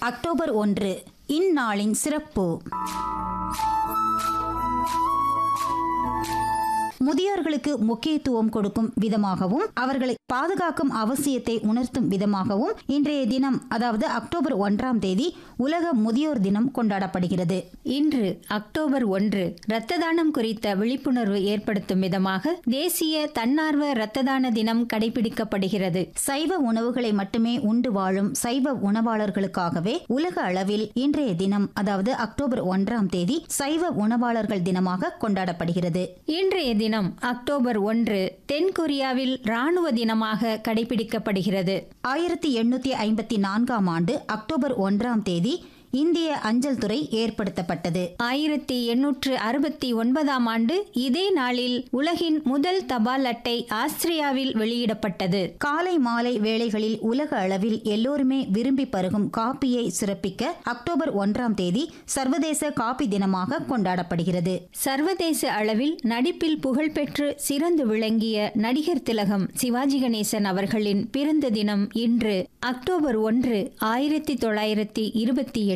October ஒன்று இந்நாளின் சிறப்பு முதியோர்களுக்கு முக்கியத்துவம் கொடுக்கும் விதமாகவும் அவர்களை பாதுகாக்கும் அவசியத்தை உணர்த்தும் விதமாகவும் இன்றைய தினம் அதாவது அக்டோபர் ஒன்றாம் தேதி உலக முதியோர் தினம் கொண்டாடப்படுகிறது இன்று அக்டோபர் ஒன்று இரத்த தானம் குறித்த விழிப்புணர்வு ஏற்படுத்தும் விதமாக தேசிய தன்னார்வ இரத்த தான தினம் கடைபிடிக்கப்படுகிறது சைவ உணவுகளை மட்டுமே உண்டு வாழும் சைவ உணவாளர்களுக்காகவே உலக அளவில் இன்றைய தினம் அதாவது அக்டோபர் ஒன்றாம் தேதி சைவ உணவாளர்கள் தினமாக கொண்டாடப்படுகிறது இன்றைய தினம் அக்டோபர் ஒன்று தென்கொரியாவில் ராணுவ தினமாக கடைபிடிக்கப்படுகிறது ஆயிரத்தி எண்ணூத்தி ஐம்பத்தி நான்காம் ஆண்டு அக்டோபர் ஒன்றாம் தேதி இந்திய அஞ்சல் துறை ஏற்படுத்தப்பட்டது ஆயிரத்தி எண்ணூற்று அறுபத்தி ஒன்பதாம் ஆண்டு இதே நாளில் உலகின் முதல் தபால் அட்டை ஆஸ்திரியாவில் வெளியிடப்பட்டது காலை மாலை வேளைகளில் உலக அளவில் எல்லோருமே விரும்பி பருகும் காப்பியை சிறப்பிக்க அக்டோபர் ஒன்றாம் தேதி சர்வதேச காபி தினமாக கொண்டாடப்படுகிறது சர்வதேச அளவில் நடிப்பில் புகழ்பெற்று சிறந்து விளங்கிய நடிகர் திலகம் சிவாஜி கணேசன் அவர்களின் பிறந்த தினம் இன்று அக்டோபர் ஒன்று ஆயிரத்தி தொள்ளாயிரத்தி இருபத்தி